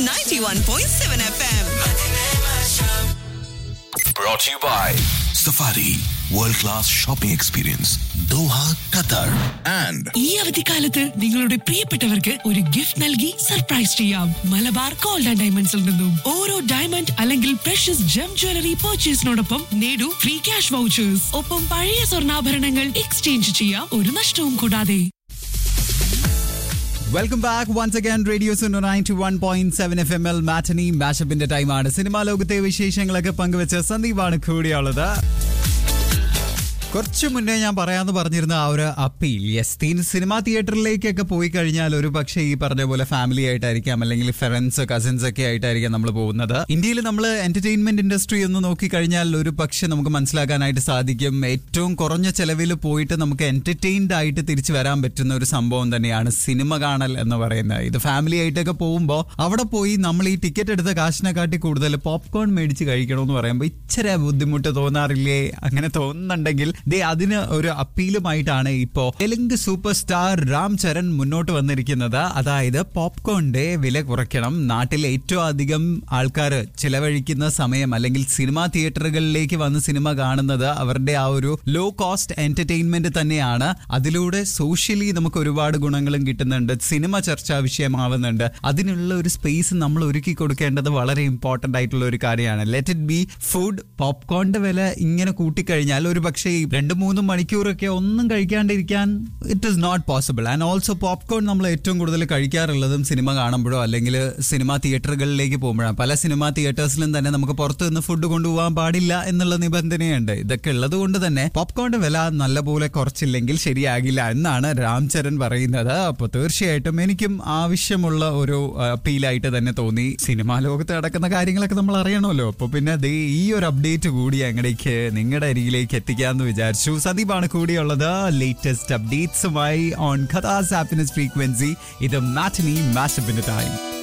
91.7 FM. Brought to you by Safari World Class Shopping Experience Doha, Qatar and ഈ അവധിക്കാലത്ത് നിങ്ങളുടെ പ്രിയപ്പെട്ടവർക്ക് ഒരു ഗിഫ്റ്റ് നൽകി സർപ്രൈസ് ചെയ്യാം മലബാർ ഗോൾഡ് ആൻഡ് ഡയമണ്ട്സിൽ നിന്നും ഓരോ ഡയമണ്ട് അല്ലെങ്കിൽ പ്രഷ്യസ് ജം ജ്വല്ലറി പർച്ചേസിനോടൊപ്പം നേടൂ ഫ്രീ ക്യാഷ് വൗച്ചേഴ്സ് ഒപ്പം പഴയ സ്വർണ്ണാഭരണങ്ങൾ എക്സ്ചേഞ്ച് ചെയ്യാം ഒരു നഷ്ടവും കൂടാതെ welcome back once again radio Suno ninety one point seven F M L matinee മാഷപ്പിന്റെ ടൈമാണ് സിനിമാ ലോകത്തെ വിശേഷങ്ങളൊക്കെ പങ്കുവെച്ച സന്ദീപാണ് കൂടിയുള്ളത് കുറച്ചു മുന്നേ ഞാൻ പറയാന്ന് പറഞ്ഞിരുന്ന ആ ഒരു അപ്പീൽ യെസ് തീൻ സിനിമാ തിയേറ്ററിലേക്കൊക്കെ പോയി കഴിഞ്ഞാൽ ഒരു പക്ഷേ ഈ പറഞ്ഞ പോലെ ഫാമിലി ആയിട്ടായിരിക്കാം അല്ലെങ്കിൽ ഫ്രണ്ട്സ് കസിൻസ് ഒക്കെ ആയിട്ടായിരിക്കാം നമ്മൾ പോകുന്നത് ഇന്ത്യയിൽ നമ്മൾ എന്റർടൈൻമെന്റ് ഇൻഡസ്ട്രി ഒന്ന് നോക്കിക്കഴിഞ്ഞാൽ ഒരു പക്ഷെ നമുക്ക് മനസ്സിലാക്കാനായിട്ട് സാധിക്കും ഏറ്റവും കുറഞ്ഞ ചെലവിൽ പോയിട്ട് നമുക്ക് എന്റർടൈൻഡ് ആയിട്ട് തിരിച്ചു വരാൻ പറ്റുന്ന ഒരു സംഭവം തന്നെയാണ് സിനിമ കാണൽ എന്ന് പറയുന്നത് ഇത് ഫാമിലി ആയിട്ടൊക്കെ പോകുമ്പോൾ അവിടെ പോയി നമ്മൾ ഈ ടിക്കറ്റ് എടുത്ത കാശിനെക്കാട്ടി കൂടുതൽ പോപ്കോൺ മേടിച്ച് കഴിക്കണമെന്ന് പറയുമ്പോൾ ഇച്ചിരി ബുദ്ധിമുട്ട് തോന്നാറില്ലേ അങ്ങനെ തോന്നുന്നുണ്ടെങ്കിൽ ദേ അതിന് ഒരു അപ്പീലുമായിട്ടാണ് ഇപ്പോ തെലുങ്ക് സൂപ്പർ സ്റ്റാർ രാം ചരൺ മുന്നോട്ട് വന്നിരിക്കുന്നത് അതായത് പോപ്കോണിന്റെ വില കുറയ്ക്കണം നാട്ടിൽ ഏറ്റവും അധികം ആൾക്കാർ ചിലവഴിക്കുന്ന സമയം അല്ലെങ്കിൽ സിനിമാ തിയേറ്ററുകളിലേക്ക് വന്ന് സിനിമ കാണുന്നത് അവരുടെ ആ ഒരു ലോ കോസ്റ്റ് എന്റർടൈൻമെന്റ് തന്നെയാണ് അതിലൂടെ സോഷ്യലി നമുക്ക് ഒരുപാട് ഗുണങ്ങളും കിട്ടുന്നുണ്ട് സിനിമ ചർച്ചാ വിഷയമാവുന്നുണ്ട് അതിനുള്ള ഒരു സ്പേസ് നമ്മൾ ഒരുക്കി കൊടുക്കേണ്ടത് വളരെ ഇമ്പോർട്ടന്റ് ആയിട്ടുള്ള ഒരു കാര്യമാണ് ലെറ്റ് ഇറ്റ് ബി ഫുഡ് പോപ്കോണിന്റെ വില ഇങ്ങനെ കൂട്ടിക്കഴിഞ്ഞാൽ ഒരു പക്ഷേ ഈ രണ്ട് മൂന്ന് മണിക്കൂറൊക്കെ ഒന്നും കഴിക്കാണ്ടിരിക്കാൻ it is not possible and also popcorn നമ്മൾ ഏറ്റവും കൂടുതൽ കഴിക്കാറുള്ളതും സിനിമ കാണുമ്പോഴോ അല്ലെങ്കിൽ സിനിമാ തിയേറ്ററുകളിലേക്ക് പോകുമ്പോഴാണ് പല സിനിമാ തിയേറ്റേഴ്സിലും തന്നെ നമുക്ക് പുറത്തു നിന്ന് ഫുഡ് കൊണ്ടുപോകാൻ പാടില്ല എന്നുള്ള നിബന്ധനയുണ്ട് ഇതൊക്കെ ഉള്ളത് കൊണ്ട് തന്നെ പോപ്കോണിന്റെ വില നല്ലപോലെ കുറച്ചില്ലെങ്കിൽ ശരിയാകില്ല എന്നാണ് രാം ചരൺ പറയുന്നത് അപ്പൊ തീർച്ചയായിട്ടും എനിക്കും ആവശ്യമുള്ള ഒരു അപ്പീലായിട്ട് തന്നെ തോന്നി സിനിമാ ലോകത്ത് നടക്കുന്ന കാര്യങ്ങളൊക്കെ നമ്മൾ അറിയണമല്ലോ അപ്പൊ പിന്നെ ദേ ഈ ഒരു അപ്ഡേറ്റ് കൂടി അങ്ങടേക്ക് നിങ്ങളുടെ അരികിലേക്ക് എത്തിക്കാന്ന് വിചാരിച്ചു സദീപാണ് കൂടിയുള്ളത് ലേറ്റസ്റ്റ് അപ്ഡേറ്റ്സുമായി ഓൺ ഖതാസ് ഹാപ്പിനെസ് ഫ്രീക്വൻസി ഇത് മാറ്റനി മാഷപ്പിന്റെ ടൈം